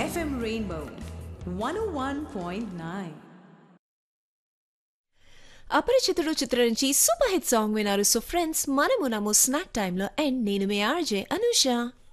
FM Rainbow 101.9. Aparichitudu చిత్రం నుంచి super hit song వినారు సో ఫ్రెండ్స్ మనము నమ్ము స్నాక్ టైంలో అండ్ నేను మీ ఆర్జే అనూష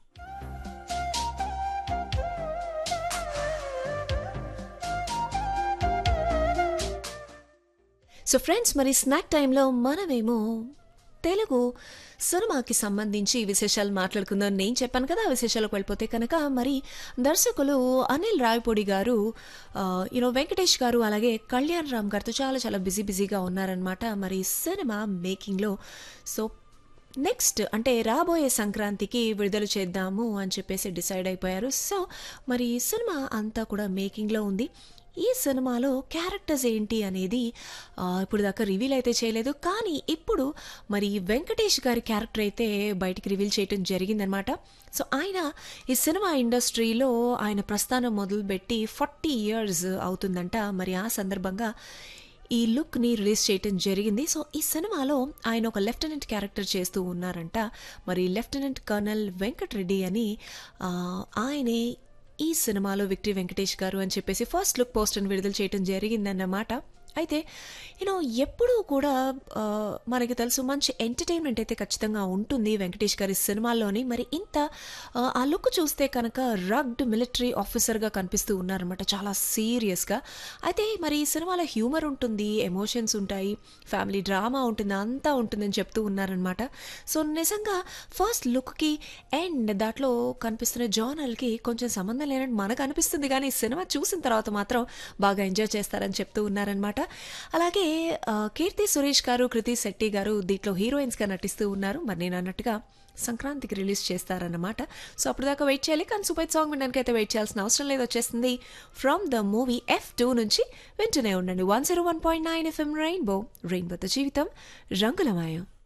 సో ఫ్రెండ్స్ మరి స్నాక్ టైంలో మనమేమో తెలుగు సినిమాకి సంబంధించి విశేషాలు మాట్లాడుకుందాం నేను చెప్పాను కదా ఆ విశేషాలకు వెళ్ళిపోతే కనుక మరి దర్శకులు అనిల్ రాయపూడి గారు యూనో వెంకటేష్ గారు అలాగే కళ్యాణ్ రామ్ గారితో చాలా చాలా బిజీ బిజీగా ఉన్నారనమాట మరి సినిమా మేకింగ్లో సో నెక్స్ట్ అంటే రాబోయే సంక్రాంతికి విడుదల చేద్దాము అని చెప్పేసి డిసైడ్ అయిపోయారు సో మరి ఈ సినిమా అంతా కూడా మేకింగ్లో ఉంది ఈ సినిమాలో క్యారెక్టర్స్ ఏంటి అనేది ఆ, ఇప్పుడు దాకా రివీల్ అయితే చేయలేదు కానీ ఇప్పుడు మరి వెంకటేష్ గారి క్యారెక్టర్ అయితే బయటికి రివీల్ చేయడం జరిగిందనమాట సో ఆయన ఈ సినిమా ఇండస్ట్రీలో ఆయన ప్రస్థానం మొదలుపెట్టి ఫార్టీ ఇయర్స్ అవుతుందంట మరి ఆ సందర్భంగా ఈ లుక్ని రిలీజ్ చేయటం జరిగింది సో ఈ సినిమాలో ఆయన ఒక లెఫ్టినెంట్ క్యారెక్టర్ చేస్తూ ఉన్నారంట మరి లెఫ్టినెంట్ కర్నల్ వెంకటరెడ్డి అని ఆ, ఆయనే ఈ సినిమాలో విక్టరీ వెంకటేష్ గారు అని చెప్పేసి ఫస్ట్ లుక్ పోస్టర్ని విడుదల చేయడం జరిగిందన్నమాట అయితే యూనో ఎప్పుడూ కూడా ఆ, మనకి తెలుసు మంచి ఎంటర్టైన్మెంట్ అయితే ఖచ్చితంగా ఉంటుంది వెంకటేష్ గారి సినిమాల్లోని మరి ఇంత ఆ, ఆ లుక్ చూస్తే కనుక రగ్డ్ మిలిటరీ ఆఫీసర్గా కనిపిస్తూ ఉన్నారనమాట చాలా సీరియస్గా అయితే మరి ఈ సినిమాలో హ్యూమర్ ఉంటుంది ఎమోషన్స్ ఉంటాయి ఫ్యామిలీ డ్రామా ఉంటుంది అంతా ఉంటుందని చెప్తూ ఉన్నారనమాట సో నిజంగా ఫస్ట్ లుక్కి అండ్ దాంట్లో కనిపిస్తున్న జానర్కి కొంచెం సంబంధం లేనట్టు మనకు అనిపిస్తుంది కానీ ఈ సినిమా చూసిన తర్వాత మాత్రం బాగా ఎంజాయ్ చేస్తారని చెప్తూ ఉన్నారనమాట అలాగే ఆ, కీర్తి సురేష్ గారు కృతి శెట్టి గారు దీంట్లో హీరోయిన్స్గా నటిస్తూ ఉన్నారు మరి నేను అన్నట్టుగా సంక్రాంతికి రిలీజ్ చేస్తారన్నమాట సో అప్పుడు దాకా వెయిట్ చేయాలి కానీ సూపర్ సాంగ్ వినడానికి అయితే వెయిట్ చేయాల్సిన అవసరం లేదు వచ్చేస్తుంది from the movie F two నుంచి వింటూనే ఉండండి one zero one point nine FM rainbow రెయిన్బోతో జీవితం రంగులమాయం